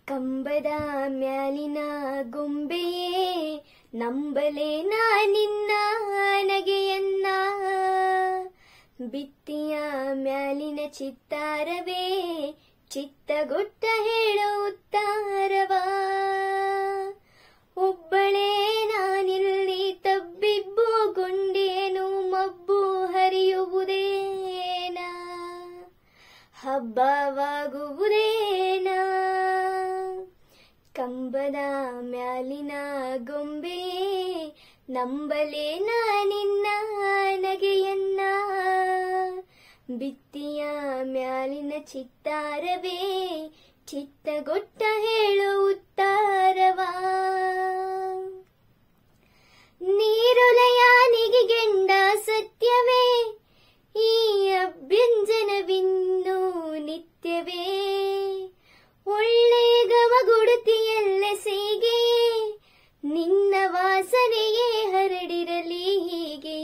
ಕಂಬದ ಮ್ಯಾಲಿನ ಗೊಂಬೆಯೇ ನಂಬಲೆ ನಾ ನಿನ್ನ ನಗೆಯನ್ನ ಬಿತ್ತಿಯ ಮ್ಯಾಲಿನ ಚಿತ್ತಾರವೇ ಚಿತ್ತಗೊಟ್ಟ ಹೇಳೋ ಉತ್ತಾರವಾ ಒಬ್ಬಳೇ ನಾನಿಲ್ಲಿ ತಬ್ಬಿಬ್ಬುಗೊಂಡೇನು ಮಬ್ಬು ಹರಿಯುವುದೇನಾ ಹಬ್ಬವಾಗುವುದೇನಾ ಕಂಬದ ಮ್ಯಾಲಿನ ಗೊಂಬೆಯೇ ನಂಬಲೆ ನಾ ನಿನ್ನ ನಗೆಯನ್ನ ಬಿತ್ತಿಯ ಮ್ಯಾಲಿನ ಚಿತ್ತಾರವೇ ಚಿತ್ತಗೊಟ್ಟ ಹೇಳೋ ಉತ್ತಾರವಾ ನೀರೊಲಯಾನಿಗೆ ಗೆಂಡ ಸತ್ಯವೇ ಈ ಅಭ್ಯಂಜನವಿನ್ನು ನಿತ್ಯವೇ ಒಳ್ಳೆಯ ಗಮಗುಡುತಿಯಲ್ಲ ಸೀಗೆ ನಿನ್ನ ವಾಸನೆಯೇ ಹರಡಿರಲಿ ಹೀಗೆ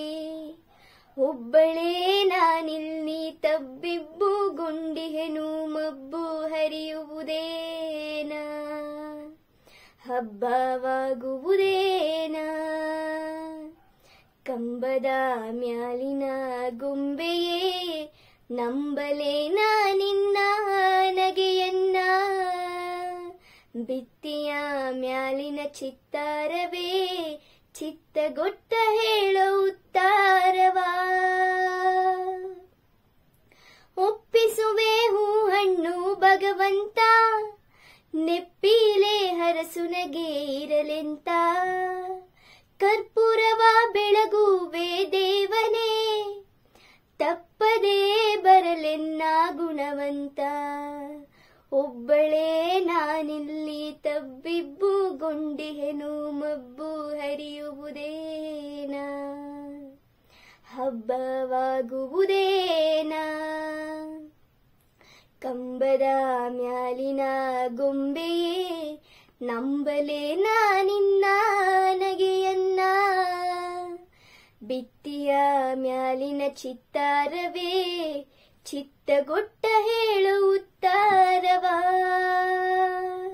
ಒಬ್ಬಳೇ ನಾನಿಲ್ಲಿ ತಬ್ಬಿಬ್ಬು ಗುಂಡಿಹೆನು ಮಬ್ಬು ಹರಿಯುವುದೇನಾ ಹಬ್ಬವಾಗುವುದೇನಾ ಕಂಬದ ಮ್ಯಾಲಿನ ಗೊಂಬೆಯೇ ನಂಬಲೆ ನಾ ನಿನ್ನ ನಗೆಯನ್ನ ಬಿತ್ತಿಯ ಮ್ಯಾಲಿನ ಚಿತ್ತಾರವೇ ಚಿತ್ತಗೊಟ್ಟ ಹೇಳೋ ಉತ್ತಾರವಾ ಒಪ್ಪಿಸುವೆ ಹೂ ಹಣ್ಣು ಭಗವಂತ ನೆಪ್ಪಿಲೆ ಹರಸುನಗೆ ಇರಲೆಂತ ಕರ್ಪೂರವ ಬೆಳಗುವೆ ದೇವನೇ ತಪ್ಪದೇ ಬರಲೆನ್ನ ಗುಣವಂತ ಒಬ್ಬಳೇ ನಾನಿಲ್ಲಿ ತಬ್ಬಿಬ್ಬು ಗೊಂಡಿಹೆನು ಮಬ್ಬು ಹರಿಯುವುದೇನಾ ಹಬ್ಬವಾಗುವುದೇನಾ ಕಂಬದ ಮ್ಯಾಲಿನ ಗೊಂಬೆಯೇ ನಂಬಲೆ ನಾ ನಿನ್ನ ನಗೆಯನ್ನ ಬಿತ್ತಿಯ ಮ್ಯಾಲಿನ ಚಿತ್ತಾರವೇ ಚಿತ್ತಗೊಟ್ಟ ಹೇಳು ಉತ್ತಾರವಾ